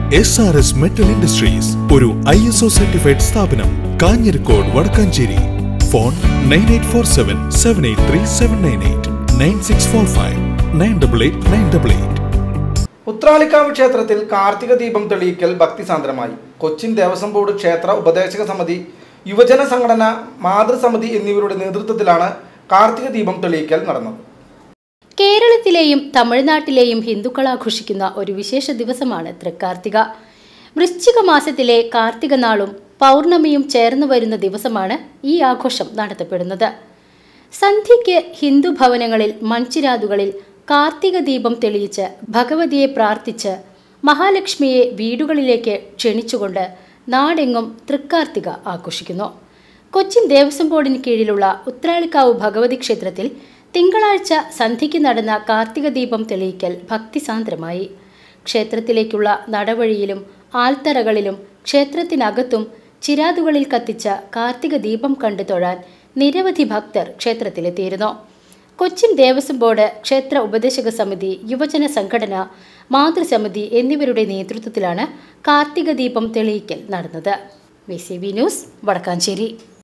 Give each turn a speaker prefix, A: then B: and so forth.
A: S R S metal industries ഒരു I S O certified സ്ഥാപനം Kanjirakode Vadakkanchery phone nine eight four seven seven eight three seven nine eight nine six four five nine double eight nine double eight
B: Uthralikavu ക്ഷേത്രത്തിൽ കാർത്തിക ദീപം തെളിയിക്കൽ ഭക്തിസാന്ദ്രമായി Cochin Devaswom board ക്ഷേത്ര ഉപദേശക സമിതി യുവജന സംഘടന മാതൃസമിതി എന്നിവരുടെ നേതൃത്വത്തിലാണ് കാർത്തിക ദീപം തെളിയിക്കൽ നടന്നത്
C: കേരളത്തിലെയും തമിഴ്നാട്ടിലെയും ഹിന്ദുക്കൾ ആഘോഷിക്കുന്ന ഒരു വിശേഷ ദിവസമാണ് തൃക്കാർത്തിക വൃശ്ചിക മാസത്തിലെ കാർത്തിക നാളും പൗർണമിയും ചേർന്ന് വരുന്ന ദിവസമാണ് ഈ ആഘോഷം നടത്തപ്പെടുന്നത് സന്ധ്യയ്ക്ക് ഹിന്ദു ഭവനങ്ങളിൽ മൺചിരാതുകളിൽ കാർത്തിക ദീപം തെളിയിച്ച് ഭഗവതിയെ പ്രാർത്ഥിച്ച് മഹാലക്ഷ്മിയെ വീടുകളിലേക്ക് ക്ഷണിച്ചുകൊണ്ട് നാടെങ്ങും തൃക്കാർത്തിക ആഘോഷിക്കുന്നു കൊച്ചിൻ ദേവസ്വം ബോർഡിന് കീഴിലുള്ള ഉത്രാളിക്കാവ് ഭഗവതി ക്ഷേത്രത്തിൽ തിങ്കളാഴ്ച സന്ധ്യയ്ക്ക് നടന്ന കാർത്തിക ദീപം തെളിയിക്കൽ ഭക്തിസാന്ദ്രമായി ക്ഷേത്രത്തിലേക്കുള്ള നടവഴിയിലും ആൽത്തറകളിലും ക്ഷേത്രത്തിനകത്തും ചിരാതുകളിൽ കത്തിച്ച കാർത്തിക ദീപം കണ്ടു തൊഴാൻ നിരവധി ഭക്തർ ക്ഷേത്രത്തിലെത്തിയിരുന്നു കൊച്ചിൻ ദേവസ്വം ബോർഡ് ക്ഷേത്ര ഉപദേശക സമിതി യുവജന സംഘടന മാതൃസമിതി എന്നിവരുടെ നേതൃത്വത്തിലാണ് കാർത്തിക ദീപം തെളിയിക്കൽ നടന്നത് V C B news Vadakkanchery